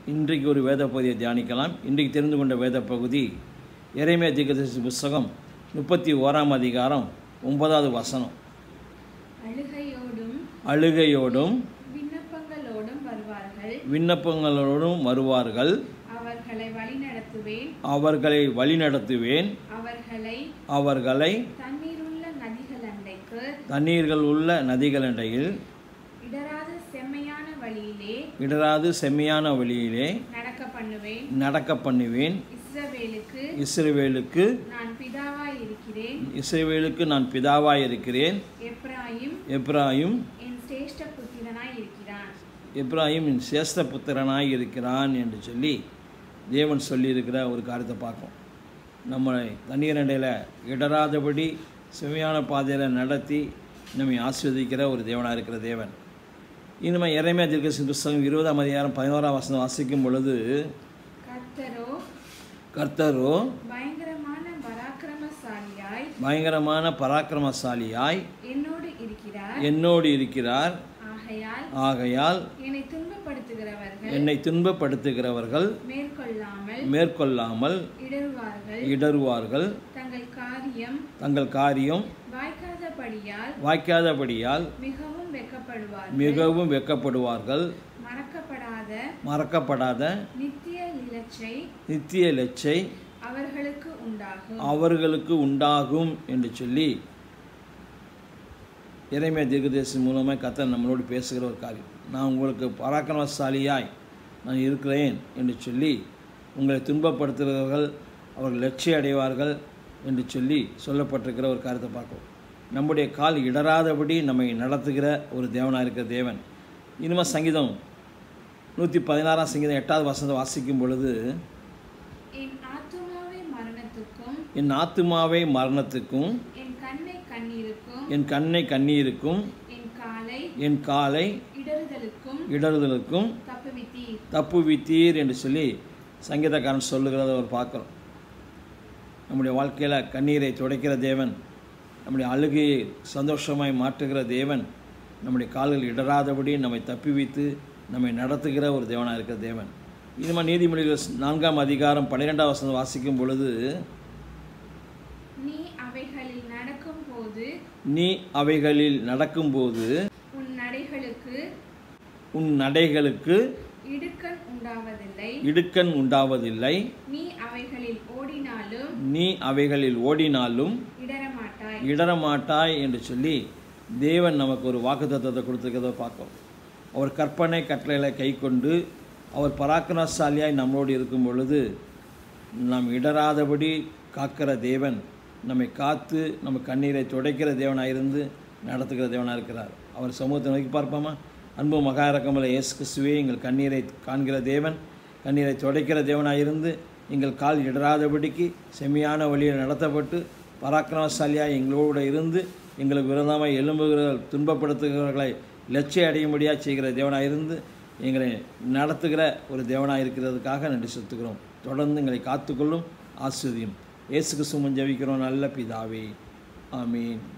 இன்றைக்கு ஒரு வேத பகுதியை தியானிக்கலாம் இன்றைக்கு தெரிந்து கொண்ட வேத பகுதி இறைமைய தீர்க்கதரிசி புஸ்தகம் முப்பத்தி ஓராம் அதிகாரம் ஒன்பதாவது வசனம் அழுகையோடும் அழுகையோடும் விண்ணப்பங்களோடும் வருவார்கள் விண்ணப்பங்களோடும் வருவார்கள் அவர்களை வழிநடத்துவேன் அவர்களை வழிநடத்துவேன் அவர்களை அவர்களை தண்ணீருள்ள நதிகள் அண்டைக்கு தண்ணீர்கள் உள்ள நதிகளிடையில் இடராத செம்மையான வழியிலே இடராது செம்மையான வழியிலே நடக்க பண்ணுவேன் நடக்க பண்ணுவேன் இஸ்ரவேலுக்கு இஸ்ரவேலுக்கு நான் பிதாவாய் இருக்கிறேன் இஸ்ரவேலுக்கு நான் பிதாவாய் இருக்கிறேன் எப்ராயிம் எப்ராயும் என் சிரேஷ்ட புத்திரனாய் இருக்கிறான் எப்ராஹிம் என் சேஷ்ட புத்திரனாய் இருக்கிறான் என்று சொல்லி தேவன் சொல்லியிருக்கிற ஒரு காரியத்தை பார்க்கும் நம்மளை தண்ணீர் அண்டையில் இடராதபடி செமையான பாதையில் நடத்தி நம்மை ஆஸ்வதிக்கிற ஒரு தேவனாக இருக்கிற தேவன் இனிமே இறைமையா திருக்கசி புஸ்தகம் இருபதாம் அதிகாரம் பதினோராம் வசனம் வாசிக்கும் பொழுது கர்த்தரோ கர்த்தரோ பயங்கரமான பராக்கிரமசாலியாய் பயங்கரமான பராக்கிரமசாலியாய் என்னோடு இருக்கிறார் என்னோடு இருக்கிறார் ஆகையால் ஆகையால் என்னை துன்பப்படுத்துகிறவர்கள் என்னை துன்பப்படுத்துகிறவர்கள் மேற்கொள்ளாமல் மேற்கொள்ளாமல் இடறுவார்கள் இடறுவார்கள் தங்கள் காரியம் தங்கள் காரியம் வாய்க்காதபடியால் வாய்க்காதபடியால் மிகவும் வெட்கப்படுவார்கள் மிகவும் வெட்கப்படுவார்கள் மறக்கப்படாத மறக்கப்படாத நித்திய இலச்சை நித்திய லெச்சை அவர்களுக்கு உண்டாகும் அவர்களுக்கு உண்டாகும் என்று சொல்லி இறைமைய தீர்க்கதரிசி மூலமாக கத்தர் நம்மளோடு பேசுகிற ஒரு காரியம் நான் உங்களுக்கு பராக்கிரமசாலியாய் நான் இருக்கிறேன் என்று சொல்லி உங்களை துன்பப்படுத்துகிறவர்கள் அவர்கள் லட்சிய அடைவார்கள் என்று சொல்லி சொல்லப்பட்டிருக்கிற ஒரு காரியத்தை பார்க்கும் நம்முடைய கால் இடராதபடி நம்மை நடத்துகிற ஒரு தேவனாக இருக்கிற தேவன் இனிமேல் சங்கீதம் நூற்றி பதினாறாம் சங்கீதம் எட்டாவது வசனத்தை வாசிக்கும் பொழுது என் ஆத்துமாவை மரணத்துக்கும் என் ஆத்துமாவை மரணத்துக்கும் என் கண்ணை கண்ணீருக்கும் என் கண்ணை கண்ணீருக்கும் என் காலை என் காலை இடறுதலுக்கும் இடறுதலுக்கும் தப்புவித்தீர் தப்புவித்தீர் என்று சொல்லி சங்கீதக்காரன் சொல்லுகிறத ஒரு பார்க்குறோம் நம்முடைய வாழ்க்கையில் கண்ணீரை துடைக்கிற தேவன் நம்முடைய அழுகையை சந்தோஷமாய் மாற்றுகிற தேவன் நம்முடைய கால்கள் இடராதபடி நம்மை தப்புவித்து நம்மை நடத்துகிற ஒரு தேவனாக இருக்கிற தேவன் இனிமேல் நீதிமொழிகள் நான்காம் அதிகாரம் பன்னிரெண்டாம் வசனம் வாசிக்கும் பொழுது நீ அவைகளில் நடக்கும்போது நீ அவைகளில் நடக்கும்போது உன் நடைகளுக்கு உன் நடைகளுக்கு இடுக்கண் உண்டாவதில்லை இடுக்கண் உண்டாவதில்லை நீ அவைகளில் ஓடினாலும் நீ அவைகளில் ஓடினாலும் இடரமாட்டாய் இடரமாட்டாய் என்று சொல்லி தேவன் நமக்கு ஒரு வாக்குத்தத்தத்தை கொடுத்துருக்கிறத பார்க்கும் அவர் கற்பனை கட்டளைகளை கை கொண்டு அவர் பராக்கிரமசாலியாய் நம்மளோடு இருக்கும் பொழுது நாம் இடராதபடி காக்கிற தேவன் நம்மை காத்து நம்ம கண்ணீரை துடைக்கிற தேவனாக இருந்து நடத்துகிற தேவனாக இருக்கிறார் அவர் சமூகத்தை நோக்கி பார்ப்போமா அன்பு மகா இறக்கமல இயேசு கிறிஸ்துவே எங்கள் கண்ணீரை காண்கிற தேவன் கண்ணீரை துடைக்கிற தேவனாக இருந்து எங்கள் கால் இடராதபடிக்கு செம்மையான வழியில் நடத்தப்பட்டு பராக்கிரமசாலியாக எங்களோடு இருந்து எங்களுக்கு விரோதமாக எழும்புகிற துன்பப்படுத்துகிறவர்களை லட்சிய அடையும்படியாக செய்கிற தேவனாக இருந்து எங்களை நடத்துகிற ஒரு தேவனாக இருக்கிறதுக்காக நன்றி செலுத்துகிறோம் தொடர்ந்து எங்களை காத்துக்கொள்ளும் ஆசிரியம் இயேசு கிறிஸ்துவன் ஜெபிக்கிறோம் நல்ல பிதாவே ஆமீன்